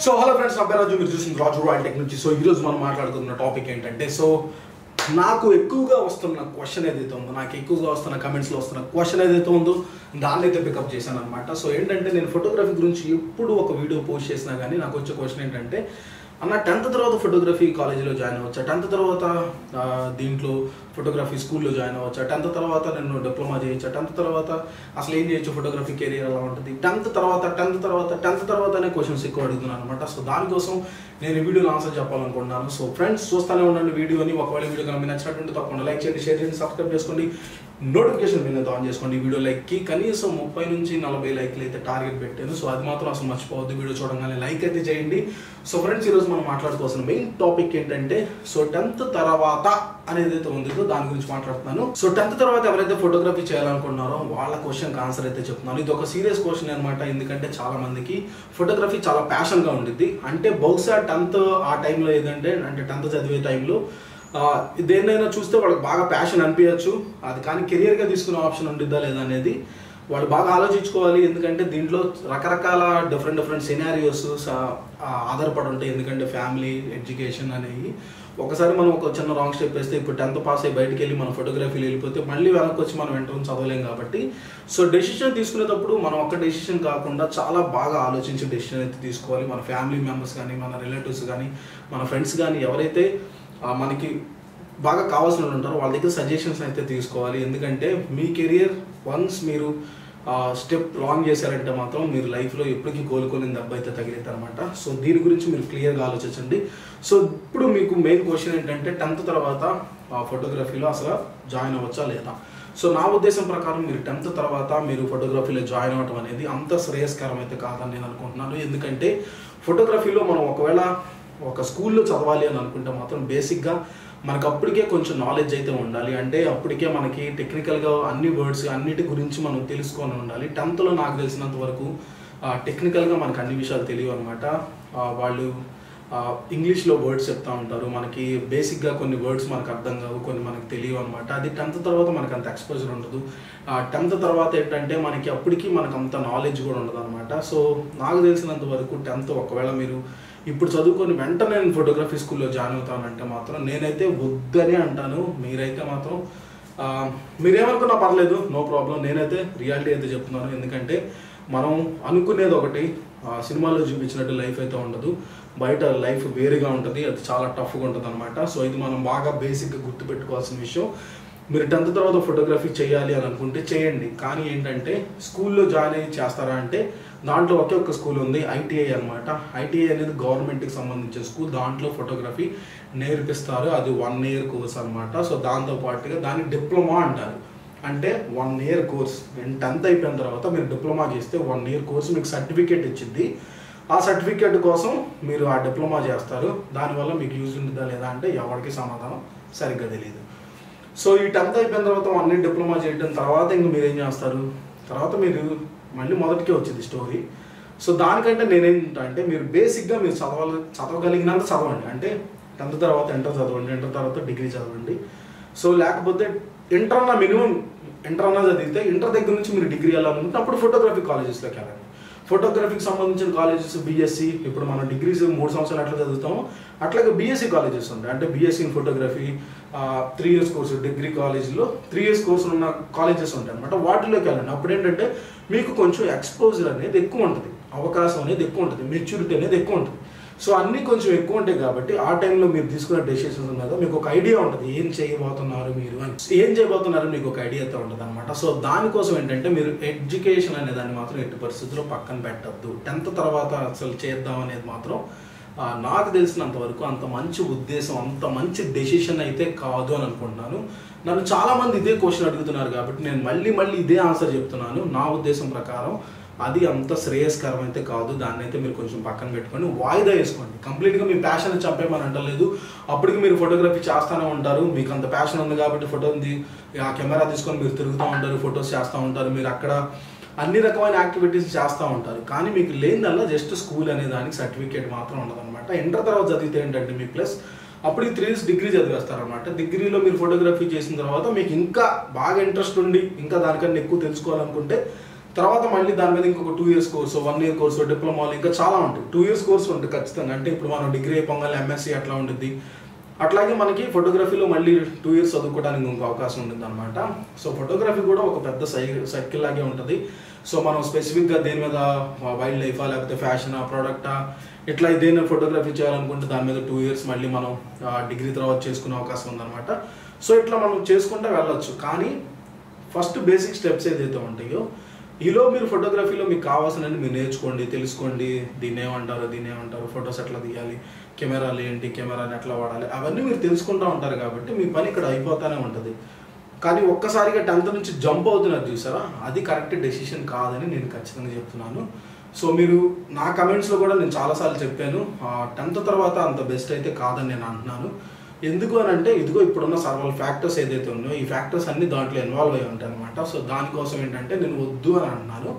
so hello friends నా పేరు రాజు మీరు చూసిన రాజు రాయల్ టెక్ నుంచి సో ఈరోజు మనం మాట్లాడుతున్న టాపిక్ ఏంటంటే సో నాకు ఎక్కువగా వస్తున్న క్వశ్చన్ ఏదైతే ఉందో నాకు ఎక్కువగా వస్తున్న కమెంట్స్లో వస్తున్న క్వశ్చన్ ఏదైతే ఉందో దాన్ని అయితే పికప్ చేశాను అనమాట సో ఏంటంటే నేను ఫోటోగ్రఫీ గురించి ఎప్పుడు ఒక వీడియో పోస్ట్ చేసినా కానీ నాకు వచ్చే క్వశ్చన్ ఏంటంటే అన్న టెన్త్ తర్వాత ఫోటోగ్రఫీ కాలేజీలో జాయిన్ అవ్వచ్చా టెన్త్ తర్వాత ఆ, దీంట్లో ఫోటోగ్రఫీ స్కూల్లో జాయిన్ అవ్వచ్చా టెన్త్ తర్వాత నేను డిప్లొమా చేయొచ్చా టెన్త్ తర్వాత అసలు ఏం చేయొచ్చు ఫోటోగ్రఫీ కెరీర్ ఎలా ఉంటుంది టెన్త్ తర్వాత టెన్త్ తర్వాత టెన్త్ తర్వాత అనే క్వశ్చన్స్ ఎక్కువ అడుగుతున్నాను అనమాట సో దానికోసం నేను ఈ వీడియోలో ఆన్సర్ చెప్పాలనుకుంటున్నాను సో ఫ్రెండ్స్ చూస్తూనే ఉండండి వీడియోని ఒకవేళ వీడియో కనుక మీకు నచ్చినట్టుంటే తప్పకుండా లైక్ చేయండి షేర్ చేయండి సబ్స్క్రైబ్ చేసుకోండి నోటిఫికేషన్ బిల్ ఆన్ చేసుకోండి ఈ వీడియో లైక్కి కనీసం ముప్పై నుంచి నలభై లైక్లు అయితే టార్గెట్ పెట్టాను సో అది మాత్రం అసలు మర్చిపోవద్దు వీడియో చూడగానే లైక్ అయితే చేయండి సో ఫ్రెండ్స్ ఈరోజు మనం మాట్లాడుకోవాల్సిన మెయిన్ టాపిక్ ఏంటంటే సో టెన్త్ తర్వాత అనేది అయితే ఉందో దాని గురించి మాట్లాడుతున్నాను సో టెన్త్ తర్వాత ఎవరైతే ఫోటోగ్రఫీ చేయాలనుకుంటున్నారో వాళ్ళ క్వశ్చన్ ఆన్సర్ అయితే చెప్తున్నాను ఇది ఒక సీరియస్ క్వశ్చన్ అనమాట ఎందుకంటే చాలా మందికి ఫోటోగ్రఫీ చాలా ప్యాషన్ గా ఉండిద్ది అంటే బహుశా టెన్త్ ఆ టైంలో ఏదంటే అంటే టెన్త్ చదివే టైంలో ఆ, దేన్నైనా చూస్తే వాళ్ళకి బాగా ప్యాషన్ అనిపించచ్చు అది కానీ కెరియర్గా తీసుకునే ఆప్షన్ ఉండిద్దా లేదా అనేది వాళ్ళు బాగా ఆలోచించుకోవాలి ఎందుకంటే దీంట్లో రకరకాల డిఫరెంట్ డిఫరెంట్ సినారియోస్ ఆధారపడి ఉంటాయి ఎందుకంటే ఫ్యామిలీ ఎడ్యుకేషన్ అనేవి ఒకసారి మనం ఒక చిన్న రాంగ్ స్టెప్ వేస్తే ఇప్పుడు టెన్త్ పాస్ అయ్యి బయటికి వెళ్ళి మనం ఫోటోగ్రఫీలు వెళ్ళిపోతే మళ్ళీ వెనక్కి వచ్చి మనం వెంటనే చదవలేం కాబట్టి సో డెసిషన్ తీసుకునేటప్పుడు మనం ఒక్క డెసిషన్ కాకుండా చాలా బాగా ఆలోచించి డెసిషన్ అయితే తీసుకోవాలి మన ఫ్యామిలీ మెంబర్స్ కానీ మన రిలేటివ్స్ కానీ మన ఫ్రెండ్స్ కానీ ఎవరైతే ఆ, మనకి బాగా కావాల్సిన వాళ్ళు ఉంటారో వాళ్ళ దగ్గర సజెషన్స్ అయితే తీసుకోవాలి ఎందుకంటే మీ కెరియర్ వన్స్ మీరు స్టెప్ రాంగ్ చేశారంటే మాత్రం మీరు లైఫ్లో ఎప్పటికీ కోలుకొని దెబ్బ అయితే తగిలిద్ది అనమాట సో దీని గురించి మీరు క్లియర్గా ఆలోచించండి సో ఇప్పుడు మీకు మెయిన్ క్వశ్చన్ ఏంటంటే టెన్త్ తర్వాత ఫోటోగ్రఫీలో అసలు జాయిన్ అవ్వచ్చా లేదా సో నా ఉద్దేశం ప్రకారం మీరు టెన్త్ తర్వాత మీరు ఫోటోగ్రఫీలో జాయిన్ అవ్వడం అనేది అంత శ్రేయస్కరం అయితే కాదని నేను అనుకుంటున్నాను ఎందుకంటే ఫోటోగ్రఫీలో మనం ఒకవేళ ఒక స్కూల్లో చదవాలి అని అనుకుంటే మాత్రం బేసిక్గా మనకు అప్పటికే కొంచెం నాలెడ్జ్ అయితే ఉండాలి అంటే అప్పటికే మనకి టెక్నికల్గా అన్ని వర్డ్స్ అన్నిటి గురించి మనం తెలుసుకొని ఉండాలి టెన్త్లో నాకు తెలిసినంత వరకు టెక్నికల్గా మనకు అన్ని విషయాలు తెలియవు అనమాట వాళ్ళు ఆ, ఇంగ్లీష్లో వర్డ్స్ చెప్తా ఉంటారు మనకి బేసిక్గా కొన్ని వర్డ్స్ మనకు అర్థం కావు కొన్ని మనకు తెలియవు అనమాట అది టెన్త్ తర్వాత మనకు అంత ఎక్స్పోజర్ ఉండదు టెన్త్ తర్వాత ఏంటంటే మనకి అప్పటికి మనకు అంత నాలెడ్జ్ కూడా ఉండదు అనమాట సో నాకు తెలిసినంత వరకు టెన్త్ ఒకవేళ మీరు ఇప్పుడు చదువుకొని వెంటనే నేను ఫోటోగ్రఫీ స్కూల్లో జాయిన్ అవుతానంటే మాత్రం నేనైతే వద్దనే అంటాను మీరైతే మాత్రం ఆ, మీరేమనుకున్నా పర్లేదు నో ప్రాబ్లం నేనైతే రియాలిటీ అయితే చెప్తున్నాను ఎందుకంటే మనం అనుకునేది ఒకటి ఆ, సినిమాల్లో చూపించినట్టు లైఫ్ అయితే ఉండదు బయట లైఫ్ వేరుగా ఉంటుంది అది చాలా టఫ్గా ఉంటుంది అనమాట సో ఇది మనం బాగా బేసిక్గా గుర్తుపెట్టుకోవాల్సిన విషయం మీరు టెన్త్ తర్వాత ఫోటోగ్రఫీ చేయాలి అని అనుకుంటే చేయండి కానీ ఏంటంటే స్కూల్లో జాయిన్ అయ్యి చేస్తారా అంటే దాంట్లో ఒకే ఒక స్కూల్ ఉంది ఐటీఐ అనమాట ఐటీఐ అనేది గవర్నమెంట్కి సంబంధించిన స్కూల్ దాంట్లో ఫోటోగ్రఫీ నేర్పిస్తారు అది వన్ ఇయర్ కోర్స్ అనమాట సో దాంతో పాటుగా దాన్ని డిప్లొమా అంటారు అంటే వన్ ఇయర్ కోర్స్ టెన్త్ అయిపోయిన తర్వాత మీరు డిప్లొమా చేస్తే వన్ ఇయర్ కోర్స్ మీకు సర్టిఫికేట్ ఇచ్చింది ఆ సర్టిఫికేట్ కోసం మీరు ఆ డిప్లొమా చేస్తారు దానివల్ల మీకు యూజ్ ఉంటుందా లేదా అంటే ఎవరికి సమాధానం సరిగ్గా తెలియదు సో ఈ టెన్త్ అయిపోయిన తర్వాత వన్ ఇయర్ డిప్లొమా చేయడం తర్వాత ఇంక మీరు ఏం చేస్తారు తర్వాత మీరు మళ్ళీ మొదటికే వచ్చింది స్టోరీ సో దానికంటే నేనేంటంటే అంటే మీరు బేసిక్గా మీరు చదవాలి చదవగలిగినంత చదవండి అంటే టెన్త్ తర్వాత ఇంటర్ చదవండి ఇంటర్ తర్వాత డిగ్రీ చదవండి సో లేకపోతే ఇంటర్ అన్న మినిమం ఇంటర్ అన్న చదివితే ఇంటర్ దగ్గర నుంచి మీరు డిగ్రీ వెళ్ళాలనుకుంటే అప్పుడు ఫోటోగ్రఫీ కాలేజెస్లోకి వెళ్ళండి ఫోటోగ్రఫీకి సంబంధించిన కాలేజెస్ బీఎస్సీ ఇప్పుడు మనం డిగ్రీస్ మూడు సంవత్సరాలు ఎట్లా చదువుతామో అట్లాగే బీఎస్సీ కాలేజెస్ ఉంటాయి అంటే BSc in photography three years course degree కాలేజ్లో త్రీ ఇయర్స్ కోర్సు ఉన్న కాలేజెస్ ఉంటాయి అనమాట వాటిలోకి వెళ్ళండి అప్పుడు ఏంటంటే మీకు కొంచెం ఎక్స్పోజర్ అనేది ఎక్కువ ఉంటుంది అవకాశం అనేది ఎక్కువ ఉంటుంది మెచ్యూరిటీ అనేది ఎక్కువ ఉంటుంది సో అన్నీ కొంచెం ఎక్కువ ఉంటాయి కాబట్టి ఆ టైంలో మీరు తీసుకున్న డెసిషన్స్ మీద మీకు ఒక ఐడియా ఉంటుంది ఏం చేయబోతున్నారు మీరు అని ఏం చేయబోతున్నారు మీకు ఒక ఐడియా అయితే ఉంటుంది అనమాట సో దానికోసం ఏంటంటే మీరు ఎడ్యుకేషన్ అనే దాన్ని మాత్రం ఎట్టి పరిస్థితుల్లో పక్కన పెట్టద్దు టెన్త్ తర్వాత అసలు చేద్దాం అనేది మాత్రం ఆ, నాకు తెలిసినంత వరకు అంత మంచి ఉద్దేశం అంత మంచి డెసిషన్ అయితే కాదు అని అనుకుంటున్నాను నన్ను చాలా మంది ఇదే క్వశ్చన్ అడుగుతున్నారు కాబట్టి నేను మళ్ళీ మళ్ళీ ఇదే ఆన్సర్ చెప్తున్నాను నా ఉద్దేశం ప్రకారం అది అంత శ్రేయస్కరం అయితే కాదు దాన్ని అయితే మీరు కొంచెం పక్కన పెట్టుకొని వాయిదా వేసుకోండి కంప్లీట్గా మీ ప్యాషన్ చంపేమని అంటలేదు అప్పటికి మీరు ఫోటోగ్రఫీ చేస్తూనే ఉంటారు మీకు అంత ప్యాషన్ ఉంది కాబట్టి ఫోటోని ఆ కెమెరా తీసుకొని మీరు తిరుగుతూ ఉంటారు ఫొటోస్ చేస్తూ ఉంటారు మీరు అక్కడ అన్ని రకమైన యాక్టివిటీస్ చేస్తూ ఉంటారు కానీ మీకు లేనిదల్లా జస్ట్ స్కూల్ అనే దానికి సర్టిఫికేట్ మాత్రం ఉండదన్నమాట ఇంటర్ తర్వాత చదివితే ఏంటంటే మీ ప్లస్ అప్పుడు త్రీ ఇయర్స్ డిగ్రీ చదివేస్తారనమాట డిగ్రీలో మీరు ఫోటోగ్రఫీ చేసిన తర్వాత మీకు ఇంకా బాగా ఇంట్రెస్ట్ ఉండి ఇంకా దానికన్నా ఎక్కువ తెలుసుకోవాలనుకుంటే తర్వాత మళ్ళీ దాని మీద ఇంకొక two years course one year course డిప్లొమాలు ఇంకా చాలా ఉంటాయి టూ ఇయర్స్ కోర్సు ఉంటుంది ఖచ్చితంగా అంటే ఇప్పుడు మనం డిగ్రీ అయిపోగానే ఎంఎస్సీ అట్లా ఉంటుంది అట్లాగే మనకి ఫోటోగ్రఫీలో మళ్ళీ టూ ఇయర్స్ చదువుకోవడానికి ఇంకో అవకాశం ఉంటుంది అనమాట సో ఫోటోగ్రఫీ కూడా ఒక పెద్ద సై సర్కిల్ లాగే ఉంటుంది సో మనం స్పెసిఫిక్గా దేని మీద వైల్డ్ లైఫా లేకపోతే ఫ్యాషనా ప్రోడక్టా ఇట్లా దేని ఫోటోగ్రఫీ చేయాలనుకుంటే దాని మీద టూ ఇయర్స్ మళ్ళీ మనం డిగ్రీ తర్వాత చేసుకునే అవకాశం ఉందన్నమాట సో ఇట్లా మనం చేసుకుంటే వెళ్ళొచ్చు కానీ ఫస్ట్ బేసిక్ స్టెప్స్ ఏదైతే ఉంటాయో ఈలో మీరు ఫోటోగ్రఫీలో మీకు కావాల్సినవి మీరు నేర్చుకోండి తెలుసుకోండి దీన్ని ఏమంటారు దీన్ని ఏమంటారు ఫొటోస్ ఎట్లా తీయాలి కెమెరాలు ఏంటి కెమెరాని ఎట్లా వాడాలి అవన్నీ మీరు తెలుసుకుంటూ ఉంటారు కాబట్టి మీ పని ఇక్కడ అయిపోతానే ఉంటుంది కానీ ఒక్కసారిగా టెన్త్ నుంచి జంప్ అవుతున్నారు చూసారా అది కరెక్ట్ డెసిషన్ కాదని నేను ఖచ్చితంగా చెప్తున్నాను సో మీరు నా కమెంట్స్లో కూడా నేను చాలాసార్లు చెప్పాను టెన్త్ తర్వాత అంత బెస్ట్ అయితే కాదని నేను అంటున్నాను ఎందుకు అని అంటే ఇదిగో ఇప్పుడున్న సర్వల్ ఫ్యాక్టర్స్ ఏదైతే ఉన్నాయో ఈ ఫ్యాక్టర్స్ అన్ని దాంట్లో ఇన్వాల్వ్ అయి ఉంటాయి అనమాట సో దానికోసం ఏంటంటే నేను వద్దు అని అంటున్నాను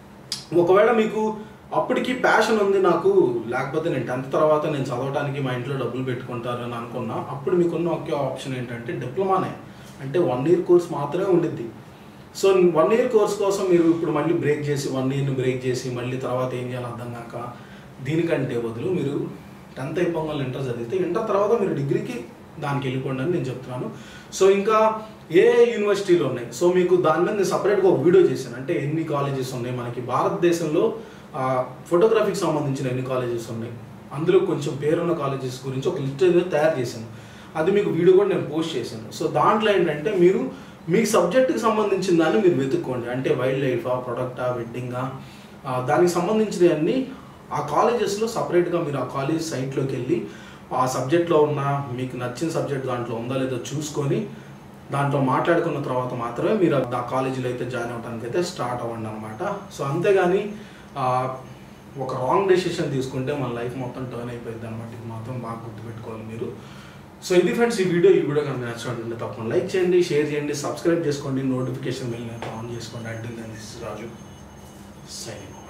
ఒకవేళ మీకు అప్పటికి ప్యాషన్ ఉంది నాకు లేకపోతే నేను టెన్త్ తర్వాత నేను చదవడానికి మా ఇంట్లో డబ్బులు పెట్టుకుంటారు అని అనుకున్నా అప్పుడు మీకున్న ఒకే ఆప్షన్ ఏంటంటే డిప్లొమానే అంటే వన్ ఇయర్ కోర్స్ మాత్రమే ఉండిద్ది సో వన్ ఇయర్ కోర్స్ కోసం మీరు ఇప్పుడు మళ్ళీ బ్రేక్ చేసి వన్ ఇయర్ని బ్రేక్ చేసి మళ్ళీ తర్వాత ఏం చేయాలి అర్థం కాక దీనికంటే బదులు మీరు టెన్త్ అయిపోగానే ఇంటర్ చదివితే ఇంటర్ తర్వాత మీరు డిగ్రీకి దానికి వెళ్ళిపోండి అని నేను చెప్తున్నాను సో ఇంకా ఏ యూనివర్సిటీలు ఉన్నాయి సో మీకు దాని మీద నేను సపరేట్గా ఒక వీడియో చేశాను అంటే ఎన్ని కాలేజెస్ ఉన్నాయి మనకి భారతదేశంలో ఫోటోగ్రఫీకి సంబంధించిన ఎన్ని కాలేజెస్ ఉన్నాయి అందులో కొంచెం పేరున్న కాలేజెస్ గురించి ఒక లిస్ట్ అయితే తయారు చేశాను అది మీకు వీడియో కూడా నేను పోస్ట్ చేశాను సో దాంట్లో ఏంటంటే మీరు మీ సబ్జెక్ట్కి సంబంధించిన దాన్ని మీరు వెతుక్కోండి అంటే వైల్డ్ లైఫా ప్రొడక్టా వెడ్డింగా దానికి సంబంధించినవన్నీ ఆ కాలేజెస్లో సపరేట్గా మీరు ఆ కాలేజ్ సైట్లోకి వెళ్ళి ఆ సబ్జెక్ట్లో ఉన్న మీకు నచ్చిన సబ్జెక్ట్ దాంట్లో ఉందా లేదో చూసుకొని దాంట్లో మాట్లాడుకున్న తర్వాత మాత్రమే మీరు ఆ కాలేజీలో అయితే జాయిన్ అవ్వడానికి అయితే స్టార్ట్ అవ్వండి అనమాట సో అంతేగాని ఆ, ఒక రాంగ్ డెసిషన్ తీసుకుంటే మన లైఫ్ మొత్తం టర్న్ అయిపోయింది అనమాట ఇది మాత్రం బాగా గుర్తుపెట్టుకోవాలి మీరు సో ఇది ఫ్రెండ్స్ ఈ వీడియో ఈ వీడియో కనుక నచ్చినట్టుంటే తప్పకుండా లైక్ చేయండి షేర్ చేయండి సబ్స్క్రైబ్ చేసుకోండి నోటిఫికేషన్ బెల్ ఆన్ చేసుకోండి అంటే రాజు సైనింగ్